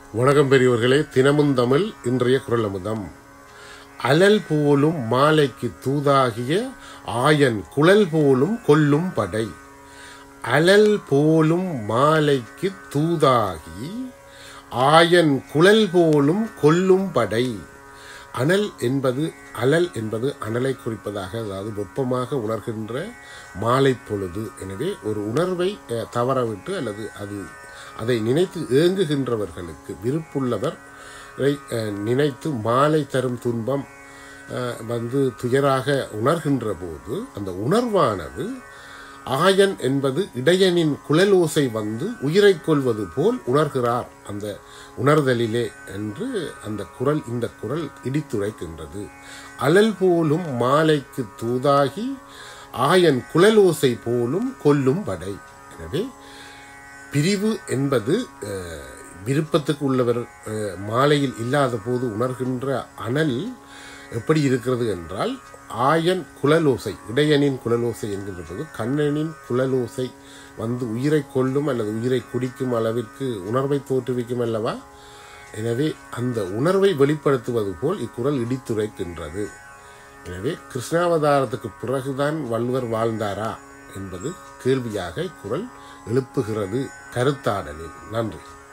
வணக்கம் பெரியவர்களே தினமும் தமிழ் இன்றைய குரல் அமுதம் அலல் போலும் மாலைக்கு தூதாகிய ஆயன் குழல் போலும் கொல்லும் படை அலல் போலும் மாலைக்கு தூதாகி ஆயன் குழல் போலும் கொல்லும் படை அனல் என்பது அலல் என்பது அனலை குறிப்பதாக அதாவது வெப்பமாக உணர்கின்ற மாலை பொழுது எனவே ஒரு உணர்வை அஹ், தவறவிட்டு அல்லது அது அதை நினைத்து ஏங்குகின்றவர்களுக்கு விருப்புள்ளவர் நினைத்து மாலை தரும் துன்பம் அஹ், வந்து துயராக உணர்கின்ற போது அந்த உணர்வானது ஆயன் என்பது இடையனின் குழலோசை வந்து உயிரை கொள்வது போல் உணர்கிறார் அந்த உணர்தலிலே என்று அந்த குரல் இந்த குரல் இடித்துரைக்கின்றது அலல் போலும் மாலைக்கு தூதாகி ஆயன் குழலோசை போலும் கொல்லும் படை எனவே பிரிவு என்பது அஹ், விருப்பத்துக்கு உள்ளவர் அஹ், மாலையில் இல்லாத போது உணர்கின்ற அனல் எப்படி இருக்கிறது என்றால் ஆயன் குழலோசை இடையனின் குழலோசை என்கின்ற போது கண்ணனின் குழலோசை வந்து உயிரை கொள்ளும் அல்லது உயிரை குடிக்கும் அளவிற்கு உணர்வை தோற்றுவிக்கும் அல்லவா எனவே அந்த உணர்வை வெளிப்படுத்துவது போல் இக்குறள் இடித்துரைக்கின்றது எனவே கிருஷ்ணாவதாரத்துக்கு பிறகுதான் வள்ளுவர் வாழ்ந்தாரா என்பது கேள்வியாக இக்குறள் எழுப்புகிறது கருத்தாடலில் நன்றி